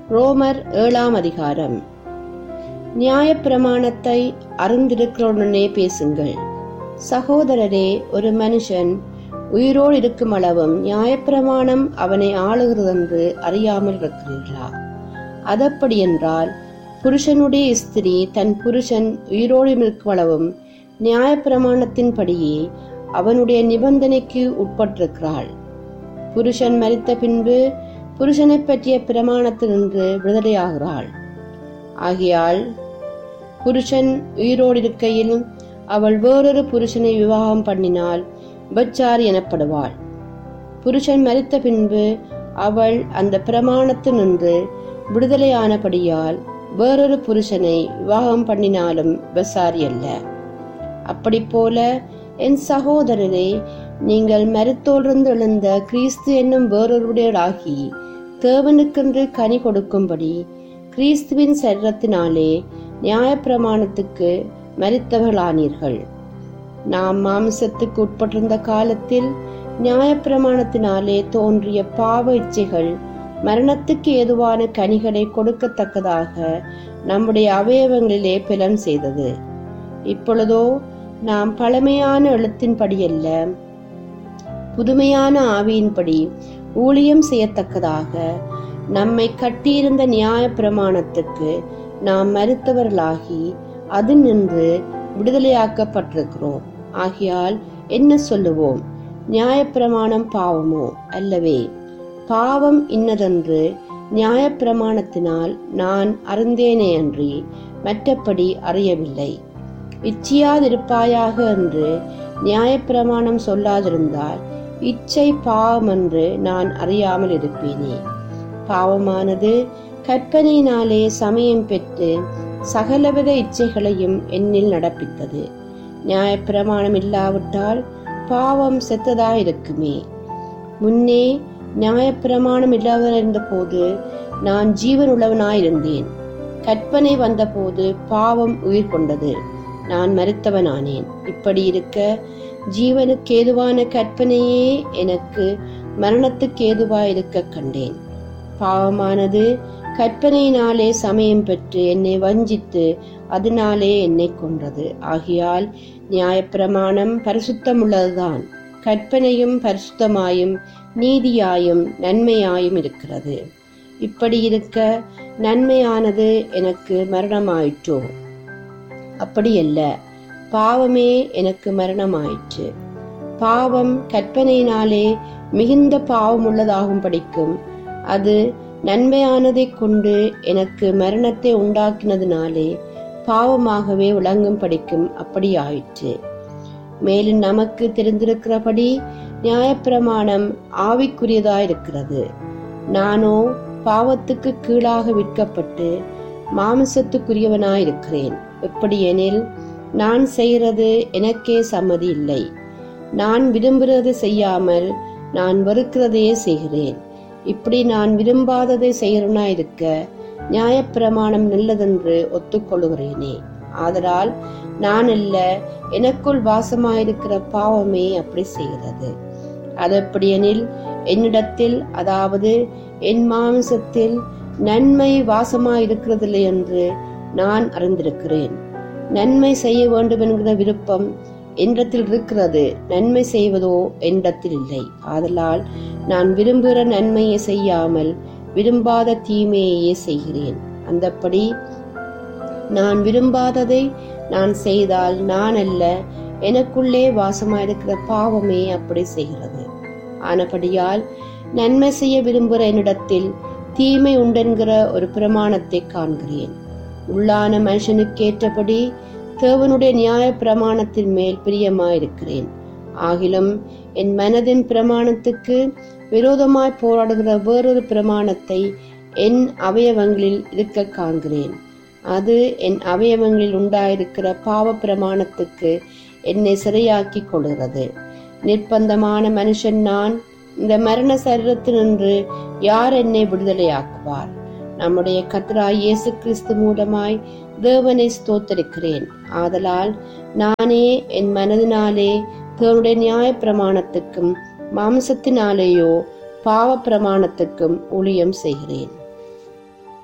ரோமர் ஏழாம் அதிகாரம் நியாயப்பிரமாணத்தை அறிந்திருக்கிறவுடனே பேசுங்கள் சகோதரரே ஒரு மனுஷன் உயிரோடு இருக்கும் அளவும் நியாயப்பிரமாணம் அவனை ஆளுகிறதென்று அறியாமல் இருக்கிறீர்களா அதப்படி என்றால் புருஷனுடைய ஸ்திரீ தன் புருஷன் உயிரோடு இருக்கும் அளவும் நியாயப்பிரமாணத்தின்படியே அவனுடைய நிபந்தனைக்கு உட்பட்டிருக்கிறாள் புருஷன் மரித்த பின்பு புருஷனை பற்றிய பிரமாணத்தினின்று விடுதலையாகிறாள் ஆகையால் புருஷன் உயிரோடு இருக்கையில் அவள் வேறொரு புருஷனை விவாகம் பண்ணினால் விபச்சாரி எனப்படுவாள் புருஷன் மரித்த பின்பு அவள் அந்த பிரமாணத்தினின்று விடுதலையானபடியால் வேறொரு புருஷனை விவாகம் பண்ணினாலும் விபசாரி அல்ல அப்படி போல என் சகோதரரே நீங்கள் மருத்தோலிருந்து எழுந்த கிறிஸ்து என்னும் வேறொருடையராகி தேவனுக்கென்று கனி கொடுக்கும்படி கிறிஸ்துவின் சரீரத்தினாலே நியாயப்பிரமாணத்துக்கு மறித்தவர்களானீர்கள் நாம் மாமிசத்துக்கு உட்பட்டிருந்த காலத்தில் நியாயப்பிரமாணத்தினாலே தோன்றிய பாவ இச்சைகள் மரணத்துக்கு ஏதுவான கனிகளை கொடுக்கத்தக்கதாக நம்முடைய அவயவங்களிலே பலன் செய்தது இப்பொழுதோ நாம் பழமையான எழுத்தின்படியல்ல புதுமையான ஆவியின்படி ஊழியம் செய்யத்தக்கதாக நம்மை கட்டியிருந்த நியாய பிரமாணத்துக்கு நாம் மறுத்தவர்களாகி அது நின்று விடுதலையாக்கப்பட்டிருக்கிறோம் ஆகையால் என்ன சொல்லுவோம் நியாயப்பிரமாணம் பாவமோ அல்லவே பாவம் இன்னதென்று நியாயப்பிரமாணத்தினால் நான் அறிந்தேனே அன்றி மற்றபடி அறியவில்லை இச்சியாதிருப்பாயாக என்று நியாயப்பிரமாணம் சொல்லாதிருந்தால் இச்சை பாவம் என்று நான் அறியாமல் இருப்பேனே பாவமானது கற்பனையினாலே சமயம் பெற்று சகலவித இச்சைகளையும் என்னில் நடப்பித்தது நியாயப்பிரமாணம் இல்லாவிட்டால் பாவம் செத்ததாயிருக்குமே முன்னே நியாயப்பிரமாணம் இல்லாதிருந்த போது நான் ஜீவன் உள்ளவனாயிருந்தேன் கற்பனை வந்தபோது பாவம் உயிர் கொண்டது நான் மறுத்தவனானேன் இப்படி இருக்க ஜீவனுக்கு ஏதுவான கற்பனையே எனக்கு மரணத்துக்கு ஏதுவாயிருக்க கண்டேன் பாவமானது கற்பனையினாலே சமயம் பெற்று என்னை வஞ்சித்து அதனாலே என்னை கொன்றது ஆகையால் நியாயப்பிரமாணம் பரிசுத்தமுள்ளதுதான் கற்பனையும் பரிசுத்தமாயும் நீதியாயும் நன்மையாயும் இருக்கிறது இப்படி இருக்க நன்மையானது எனக்கு மரணமாயிற்றோ அப்படியல்ல பாவமே எனக்கு மரணமாயிற்று பாவம் கற்பனையினாலே மிகுந்த பாவம் உள்ளதாகும் படிக்கும் அது நன்மையானதை கொண்டு எனக்கு மரணத்தை உண்டாக்கினதினாலே பாவமாகவே விளங்கும் படிக்கும் அப்படி ஆயிற்று மேலும் நமக்கு தெரிந்திருக்கிறபடி நியாயப்பிரமாணம் ஆவிக்குரியதாயிருக்கிறது நானோ பாவத்துக்கு கீழாக விற்கப்பட்டு மாமிசத்துக்குரியவனாயிருக்கிறேன் எப்படியெனில் நான் செய்கிறது எனக்கே சம்மதி இல்லை நான் விரும்புகிறது செய்யாமல் நான் வெறுக்கிறதையே செய்கிறேன் இப்படி நான் விரும்பாததை செய்கிறனாயிருக்க நியாயப்பிரமாணம் நல்லதென்று ஒத்துக்கொள்கிறேனே ஆதலால் நான் அல்ல எனக்குள் வாசமாயிருக்கிற பாவமே அப்படி செய்கிறது அது எப்படியெனில் என்னிடத்தில் அதாவது என் மாமிசத்தில் நன்மை வாசமாயிருக்கிறதில்லை என்று நான் அறிந்திருக்கிறேன் நன்மை செய்ய வேண்டும் என்கிற விருப்பம் என்னிடத்தில் இருக்கிறது நன்மை செய்வதோ என்னிடத்தில் இல்லை ஆதலால் நான் விரும்புகிற நன்மையை செய்யாமல் விரும்பாத தீமையையே செய்கிறேன் அந்தப்படி நான் விரும்பாததை நான் செய்தால் நான் அல்ல எனக்குள்ளே வாசமாயிருக்கிற பாவமே அப்படி செய்கிறது ஆனபடியால் நன்மை செய்ய விரும்புகிற என்னிடத்தில் தீமை உண்டென்கிற ஒரு பிரமாணத்தை காண்கிறேன் உள்ளான மனுஷனுக்கேற்றபடி தேவனுடைய நியாய பிரமாணத்தின் மேல் பிரியமாயிருக்கிறேன் ஆகிலும் என் மனதின் பிரமாணத்துக்கு விரோதமாய் போராடுகிற வேறொரு பிரமாணத்தை என் அவயவங்களில் இருக்க காண்கிறேன் அது என் அவயவங்களில் உண்டாயிருக்கிற பாவ பிரமாணத்துக்கு என்னை சிறையாக்கி கொள்கிறது நிர்பந்தமான மனுஷன் நான் இந்த மரண சரீரத்தினின்று யார் என்னை விடுதலையாக்குவார் நம்முடைய கத்ராய் இயேசு கிறிஸ்து மூலமாய் தேவனை ஸ்தோத்தரிக்கிறேன் ஆதலால் நானே என் மனதினாலே தேவனுடைய நியாய பிரமாணத்துக்கும் மாம்சத்தினாலேயோ பாவ பிரமாணத்துக்கும் ஊழியம் செய்கிறேன்